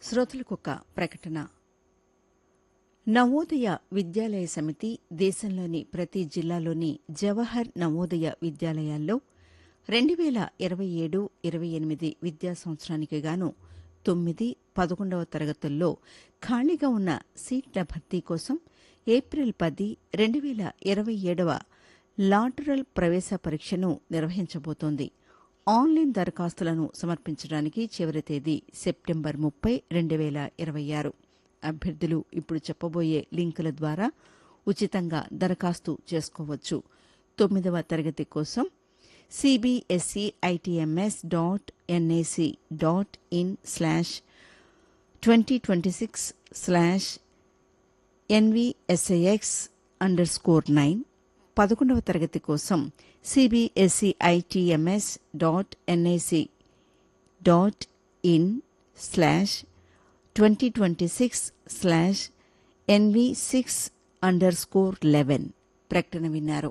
శ్రోతలకొక ప్రకటన నవోదయ విద్యాలయ సమితి దేశంలోని ప్రతి జిల్లాలోని జవహర్ నవోదయ విద్యాలయాల్లో రెండు వేల ఇరవై ఏడు ఇరవై ఎనిమిది విద్యా సంవత్సరానికి గాను తొమ్మిది పదకొండవ తరగతుల్లో ఖాళీగా ఉన్న సీట్ల భర్తీ కోసం ఏప్రిల్ పది రెండు వేల ఇరవై ఏడవ లాటరల్ ప్రవేశ పరీక్షను నిర్వహించబోతోంది ఆన్లైన్ దరఖాస్తులను సమర్పించడానికి చివరి తేదీ సెప్టెంబర్ ముప్పై రెండు వేల ఇరవై ఆరు అభ్యర్థులు ఇప్పుడు చెప్పబోయే లింకుల ద్వారా ఉచితంగా దరఖాస్తు చేసుకోవచ్చు తొమ్మిదవ తరగతి కోసం CBSE ITMS dot NIC dot in slash twenty twenty six slash NVSIX underscore nine పదకొండవ తరగతి కోసం CBSE ITMS dot NIC dot in slash twenty twenty six slash NV six underscore eleven ప్రకటన విన్నారు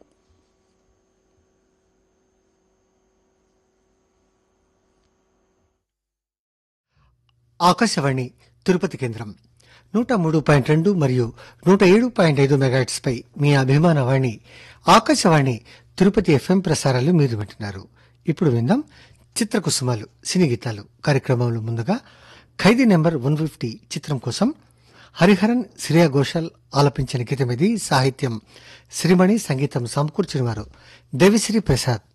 ఆకాశవాణి తిరుపతి కేంద్రం నూట మూడు point రెండు మరియు నూట ఏడు పాయింట్ ఐదు మెగాట్స్ పై మీ అభిమాన వాణి ఆకాశవాణి తిరుపతి ఎఫ్ఎం ప్రసారాలు మీరు వింటున్నారు ఇప్పుడు విందాం చిత్రకుసుమాలు సినీ గీతాలు కార్యక్రమంలో ముందుగా ఖైదీ నెంబర్ వన్ ఫిఫ్టీ చిత్రం కోసం హరిహరన్ శ్రేయా ఘోషాల్ ఆలపించిన గీతం ఇది సాహిత్యం శ్రీమణి సంగీతం సమకూర్చిన వారు దేవిశ్రీ ప్రసాద్